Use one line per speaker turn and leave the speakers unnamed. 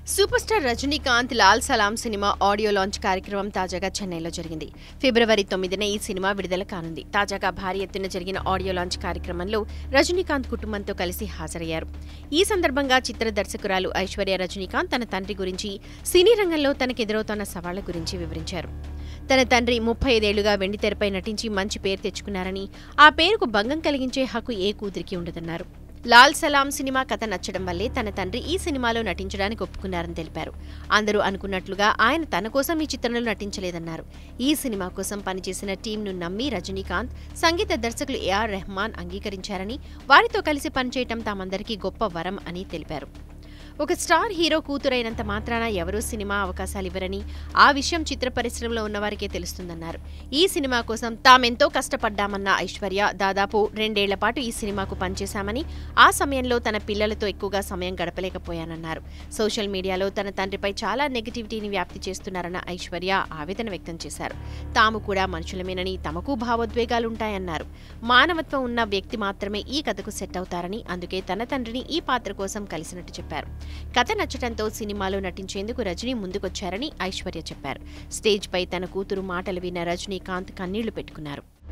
super star Rajinikanth Lal Salaam cinema audio launch కార్యక్రమం తాజాగా చెన్నైలో జరిగింది ఫిబ్రవరి తొమ్మిదిన ఈ సినిమా విడుదల కానుంది తాజాగా భారీ ఎత్తున జరిగిన ఆడియో లాంచ్ కార్యక్రమంలో రజనీకాంత్ కుటుంబంతో కలిసి హాజరయ్యారు ఈ సందర్భంగా చిత్ర దర్శకురాలు ఐశ్వర్య రజనీకాంత్ తన తండ్రి గురించి సినీ రంగంలో తనకెదురవుతున్న సవాళ్ల గురించి వివరించారు తన తండ్రి ముప్పై ఐదేళ్లుగా వెండితెరపై నటించి మంచి పేరు తెచ్చుకున్నారని ఆ పేరుకు భంగం కలిగించే హక్కు ఏ కూతురికి ఉండదన్నారు లాల్ సలాం సినిమా కథ నచ్చడం వల్లే తన తండ్రి ఈ సినిమాలో నటించడానికి ఒప్పుకున్నారని తెలిపారు అందరూ అనుకున్నట్లుగా ఆయన తన కోసం ఈ చిత్రంలో నటించలేదన్నారు ఈ సినిమా కోసం పనిచేసిన టీంను నమ్మి రజనీకాంత్ సంగీత దర్శకులు ఏఆర్ రెహమాన్ అంగీకరించారని వారితో కలిసి పనిచేయటం తామందరికీ గొప్ప వరం అని తెలిపారు ఒక స్టార్ హీరో కూతురైనంత మాత్రాన ఎవరూ సినిమా అవకాశాలు ఇవ్వరని ఆ విషయం చిత్ర పరిశ్రమలో ఉన్నవారికే తెలుస్తుందన్నారు ఈ సినిమా కోసం తామెంతో కష్టపడ్డామన్న ఐశ్వర్య దాదాపు రెండేళ్ల పాటు ఈ సినిమాకు పనిచేశామని ఆ సమయంలో తన పిల్లలతో ఎక్కువగా సమయం గడపలేకపోయానన్నారు సోషల్ మీడియాలో తన తండ్రిపై చాలా నెగిటివిటీని వ్యాప్తి చేస్తున్నారన్న ఐశ్వర్య ఆవేదన వ్యక్తం చేశారు తాము కూడా మనుషులమేనని తమకు భావోద్వేగాలుంటాయన్నారు మానవత్వం ఉన్న వ్యక్తి మాత్రమే ఈ కథకు సెట్ అవుతారని అందుకే తన తండ్రిని ఈ పాత్ర కోసం కలిసినట్టు చెప్పారు కథ నచ్చటంతో సినిమాలో నటించేందుకు రజనీ ముందుకొచ్చారని ఐశ్వర్య చెప్పారు స్టేజ్పై తన కూతురు మాటలు విన్న రజనీకాంత్ కన్నీళ్లు పెట్టుకున్నారు